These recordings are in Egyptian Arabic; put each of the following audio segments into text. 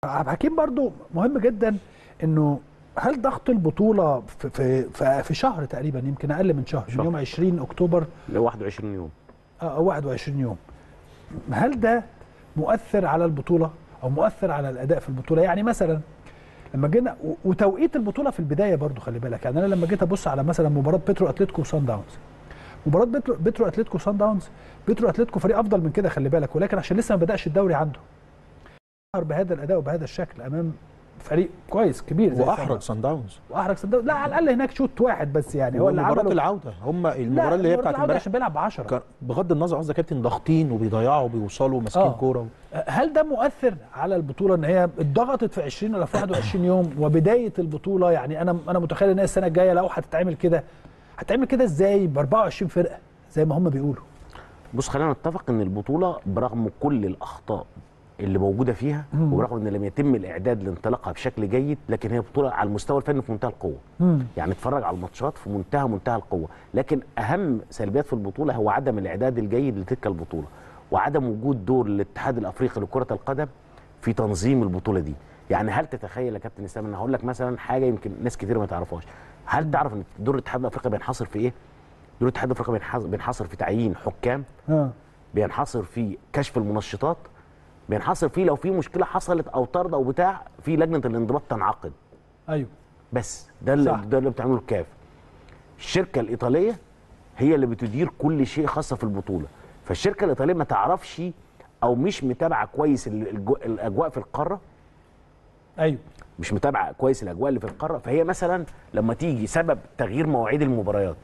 عبد الحكيم برضو مهم جدا انه هل ضغط البطوله في في في, في شهر تقريبا يمكن اقل من شهر, شهر. من يوم 20 اكتوبر ل 21 يوم آه، او 21 يوم هل ده مؤثر على البطوله او مؤثر على الاداء في البطوله يعني مثلا لما جينا و- وتوقيت البطوله في البدايه برضو خلي بالك يعني انا لما جيت ابص على مثلا مباراه بيترو اتلتيكو وسان داونز مباراه بيترو, بيترو اتلتيكو وسان داونز بيترو اتلتيكو فريق افضل من كده خلي بالك ولكن عشان لسه ما بداش الدوري عنده ظهر بهذا الاداء وبهذا الشكل امام فريق كويس كبير زي واحرج سان داونز واحرج صن داونز لا على الاقل هناك شوط واحد بس يعني هو اللي مباراة عمله العودة هم لا، المباراة اللي هي مباراة بتاعت العودة امبارح عشان بيلعب ب 10 كان بغض النظر قصدي يا كابتن ضاغطين وبيضيعوا وبيوصلوا ماسكين آه. كورة هل ده مؤثر على البطوله ان هي اتضغطت في 20 ولا في 21 يوم وبدايه البطوله يعني انا انا متخيل ان هي السنه الجايه لو هتتعمل كده هتتعمل كده ازاي ب 24 فرقه زي ما هم بيقولوا بص خلينا نتفق ان البطوله برغم كل الاخطاء اللي موجوده فيها مم. وبرغم ان لم يتم الاعداد لانطلاقها بشكل جيد لكن هي بطوله على المستوى الفني في منتهى القوه يعني اتفرج على الماتشات في منتهى منتهى القوه لكن اهم سلبيات في البطوله هو عدم الاعداد الجيد لتلك البطوله وعدم وجود دور الاتحاد الافريقي لكره القدم في تنظيم البطوله دي يعني هل تتخيل يا كابتن اسلام انا هقول لك مثلا حاجه يمكن ناس كتير ما تعرفهاش هل تعرف ان دور الاتحاد الافريقي بينحصر في ايه دور الاتحاد الافريقي بينحصر- بينحصر في تعيين حكام اه بينحصر في كشف المنشطات بينحصر فيه لو في مشكله حصلت او طرد او بتاع في لجنه الانضباط تنعقد ايوه بس ده اللي صح. ده اللي بتعمله الكاف الشركه الايطاليه هي اللي بتدير كل شيء خاصه في البطوله فالشركه الايطاليه ما تعرفش او مش متابعه كويس ال- الجو- الاجواء في القاره ايوه مش متابعه كويس الاجواء اللي في القاره فهي مثلا لما تيجي سبب تغيير مواعيد المباريات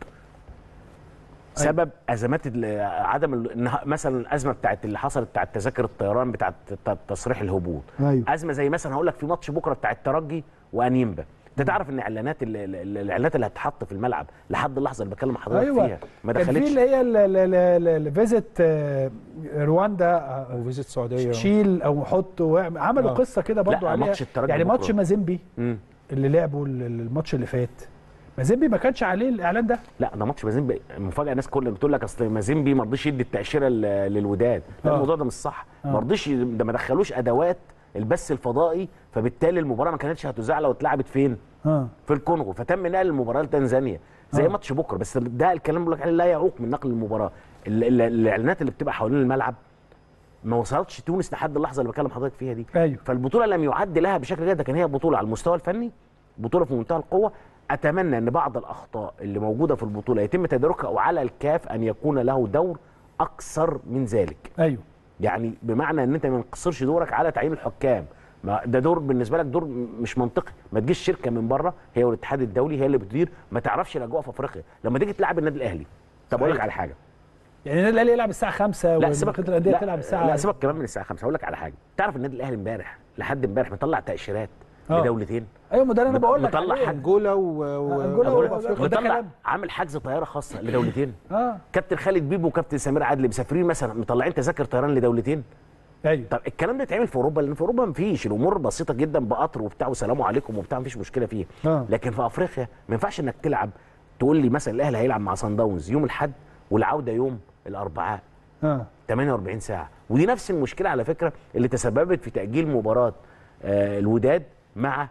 سبب ازمات ال- عدم ال- إنها- مثلا الازمه بتاعت اللي حصلت بتاعت تذاكر الطيران بتاعت ت- تصريح الهبوط ايوه ازمه زي مثلا هقول لك في ماتش بكره بتاع الترجي وانيمبا انت تعرف ان اعلانات ال- ال- ال- الاعلانات اللي هتحط في الملعب لحد اللحظه اللي بكلم حضرتك ايوه فيها ما كان في دخلتش اللي هي الفيزيت رواندا آه، وفيزيت السعودية شيل او حط واعمل- عملوا آه. قصه كده برضو لا، عليها ماتش الترجي يعني بكرة. ماتش مازيمبي مم. اللي لعبوا ال- ال- الماتش اللي فات مازيمبي ما كانش عليه الاعلان ده لا ده ماتش مازيمبي مفاجاه الناس كل بتقول لك اصل مازيمبي ما رضيش يدي التاشيره ل- للوداد لا آه. الموضوع ده مش صح آه. ما رضيش ي- ده ما دخلوش ادوات البث الفضائي فبالتالي المباراه ما كانتش هتذاع لو اتلعبت فين اه في الكونغو فتم نقل المباراه لتنزانيا زي آه. ماتش بكره بس ده الكلام بقول لك عليه لا يعوق من نقل المباراه ال- ال- الاعلانات اللي بتبقى حوالين الملعب ما وصلتش تونس لحد اللحظه اللي بكلم حضرتك فيها دي ايوه فالبطوله لم يعد لها بشكل جيد لكن هي بطوله على المستوى الفني بطوله في منتهى القوه اتمنى ان بعض الاخطاء اللي موجوده في البطوله يتم تداركها وعلى الكاف ان يكون له دور اكثر من ذلك ايوه يعني بمعنى ان انت ما ينقصرش دورك على تعيين الحكام ما ده دور بالنسبه لك دور م- مش منطقي ما تجيش شركه من بره هي والاتحاد الدولي هي اللي بتدير ما تعرفش الاجواء في افريقيا لما تيجي تلعب النادي الاهلي طب اقول لك صحيح. على حاجه يعني النادي الاهلي يلعب الساعه 5 لا سيبك الانديه لا, تلعب الساعه لا سيبك كمان من الساعه 5 هقول لك على حاجه تعرف النادي الاهلي امبارح لحد امبارح مطلع تاشيرات آه. لدولتين ايوه ما ده اللي انا مط- بقول لك مطلع عليه. حاجة. انجولا و... و... أنجولا بقول و- لك وده مطلع كلام. عامل حجز طياره خاصه لدولتين اه كابتن خالد بيبو وكابتن سمير عدلي مسافرين مثلا مطلعين تذاكر طيران لدولتين ايوه طب الكلام ده يتعمل في اوروبا لان في اوروبا مفيش الامور بسيطه جدا بقطر وبتاع وسلام عليكم وبتاع مفيش مشكله فيها آه. لكن في افريقيا ما ينفعش انك تلعب تقول لي مثلا الاهلي هيلعب مع سان داونز يوم الاحد والعوده يوم الاربعاء اه 48 ساعه ودي نفس المشكله على فكره اللي تسببت في تاجيل مباراه آه الوداد مع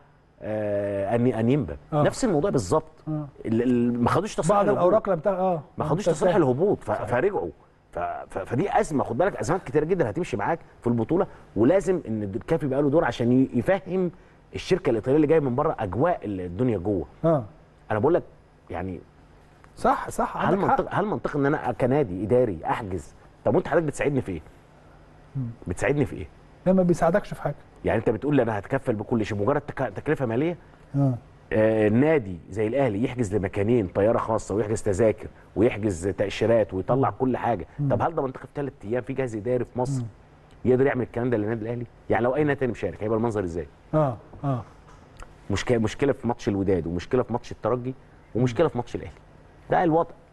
آه أني- انيمبا آه. نفس الموضوع بالظبط آه. ال- ال- ما خدوش تصريح بعض الهبوط. الاوراق لم تغ... اه ما خدوش لم تصريح تنتهي. الهبوط ف- فرجعوا ف- ف- فدي ازمه خد بالك ازمات كتيره جدا هتمشي معاك في البطوله ولازم ان الكاف يبقى له دور عشان ي- يفهم الشركه الايطاليه اللي جايه من بره اجواء الدنيا جوه اه انا بقول لك يعني صح صح هل عندك حق منطق هل منطقي ان انا كنادي اداري احجز طب وانت حضرتك بتساعدني في ايه؟ بتساعدني في ايه؟ ده ما بيساعدكش في حاجه يعني انت بتقول لي انا هتكفل بكل شيء مجرد تك- تكلفه ماليه اه آه، النادي زي الاهلي يحجز لمكانين طياره خاصه ويحجز تذاكر ويحجز تاشيرات ويطلع كل حاجه طب هل ده منطقي في ثلاث ايام في جهاز اداري في مصر يقدر يعمل الكلام ده للنادي الاهلي يعني لو اي نادي تاني مشارك هيبقى المنظر ازاي اه اه مشكله مشكله في ماتش الوداد ومشكله في ماتش الترجي ومشكله في ماتش الاهلي ده الوضع